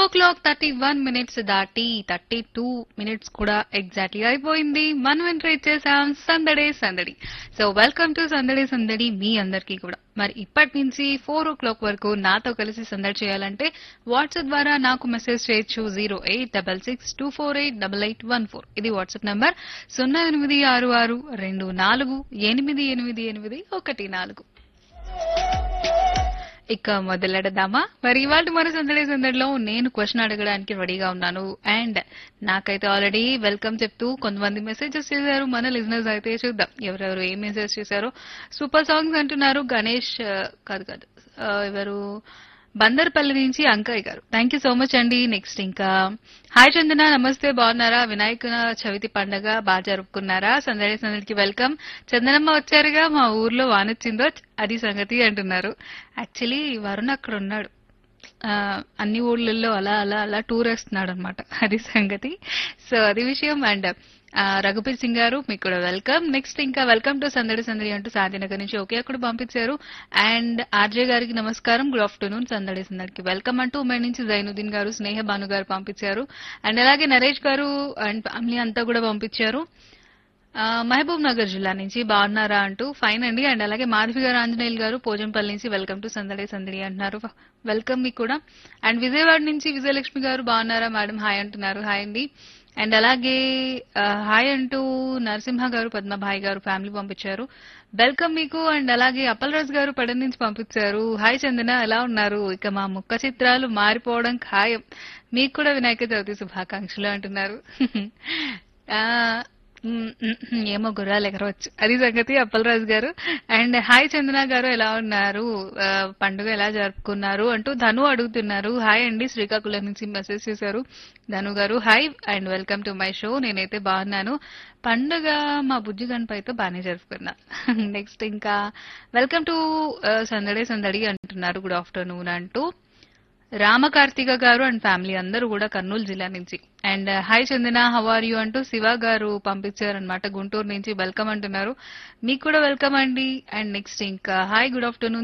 ఓ o'clock thirty one minutes దాటి thirty two minutes కూడా exactly అయిపోయింది మనం ఎంటర్ ఇచ్చేసాం సందడే సందడి సో వెల్కమ్ టు సందడే సందడి మీ అందరికీ కూడా మరి ఇప్పటి నుంచి ఫోర్ ఓ క్లాక్ వరకు నాతో కలిసి సందడి చేయాలంటే వాట్సాప్ ద్వారా నాకు మెసేజ్ చేయొచ్చు zero eight double six two four eight double eight one four ఇది వాట్సాప్ నంబర్ సున్నా ఎనిమిది ఆరు ఆరు రెండు నాలుగు ఎనిమిది ఎనిమిది ఎనిమిది ఒకటి నాలుగు ఇక మొదలెడదామా మరి ఇవాళ మన సందడి సందడిలో నేను క్వశ్చన్ అడగడానికి రెడీగా ఉన్నాను అండ్ నాకైతే ఆల్రెడీ వెల్కమ్ చెప్తూ కొంతమంది మెసేజెస్ చేశారు మన లిజినెస్ అయితే చూద్దాం ఎవరెవరు ఏం మెసేజ్ చేశారో సూపర్ సాంగ్స్ అంటున్నారు గణేష్ ఆ, కాదు కాదు ఆ, ఎవరు బందర్పల్లి నుంచి అంకయ్య గారు థ్యాంక్ యూ సో మచ్ అండి నెక్స్ట్ ఇంకా హాయ్ చందన నమస్తే బాగున్నారా వినాయక చవితి పండగ బాగా జరుపుకున్నారా సందడి సందడికి వెల్కమ్ చందనమ్మ వచ్చారుగా మా ఊర్లో వానొచ్చిందో అది సంగతి అంటున్నారు యాక్చువల్లీ వరుణ్ అక్కడ ఉన్నాడు ఆ, అన్ని ఊళ్ళల్లో అలా అలా అలా టూర్ వేస్తున్నాడు అనమాట అది సంగతి సో అది విషయం అండ్ రఘుపతి సింగ్ గారు మీకు కూడా వెల్కమ్ నెక్స్ట్ ఇంకా వెల్కమ్ టు సందడి సందడి అంటూ శాంతినగర్ నుంచి ఒకే అక్కడ పంపించారు అండ్ ఆర్జే గారికి నమస్కారం గుడ్ ఆఫ్టర్నూన్ సందడి సందడికి వెల్కమ్ అంటూ ఉమ్మడి నుంచి జైనుద్దీన్ గారు స్నేహ భాను గారు పంపించారు అండ్ అలాగే నరేష్ గారు అండ్ ఫ్యామిలీ అంతా కూడా పంపించారు ఆ, మహబూబ్ నగర్ జిల్లా నుంచి బాగున్నారా అంటూ ఫైన్ అండి అండ్ అలాగే మాధవి గారు ఆంజనేయులు గారు పోజంపల్లి నుంచి వెల్కమ్ టు సందడి సందడి అంటున్నారు వెల్కమ్ మీకు కూడా అండ్ విజయవాడ నుంచి విజయలక్ష్మి గారు బాగున్నారా మేడం హాయ్ అంటున్నారు హాయ్ అండి అండ్ అలాగే ఆ, హాయ్ అంటూ నరసింహ గారు పద్మభాయ్ గారు ఫ్యామిలీ పంపించారు వెల్కమ్ మీకు అండ్ అలాగే అప్పలరాజు గారు పడన నుంచి పంపించారు హాయ్ చందన ఎలా ఉన్నారు ఇక మా ముఖ చిత్రాలు మారిపోవడం ఖాయం మీకు కూడా వినాయక చవితి శుభాకాంక్షలు అంటున్నారు ఆ, మ్, మ్, మ్, ఏమో గుర్రాలు ఎగరవచ్చు అది సంగతి అప్పలరాజు గారు అండ్ హాయ్ చందన గారు ఎలా ఉన్నారు ఆ, పండుగ ఎలా జరుపుకున్నారు అంటూ ధను అడుగుతున్నారు హాయ్ అండి శ్రీకాకుళం నుంచి మెసేజ్ చేశారు ధను గారు hi and welcome to my show నేనైతే బాగున్నాను పండుగ మా బుజ్జి గణపైతో బాగానే జరుపుకున్నా నెక్స్ట్ ఇంకా వెల్కమ్ టు సందడే సందడి అంటున్నారు గుడ్ ఆఫ్టర్నూన్ అంటూ రామకార్తిక గారు అండ్ ఫ్యామిలీ అందరూ కూడా కర్నూలు జిల్లా నుంచి and hi Chandana how are you అంటూ శివ గారు పంపించారనమాట గుంటూరు నుంచి వెల్కమ్ అంటున్నారు మీకు కూడా వెల్కమ్ అండి అండ్ నెక్స్ట్ ఇంకా హాయ్ గుడ్ ఆఫ్టర్నూన్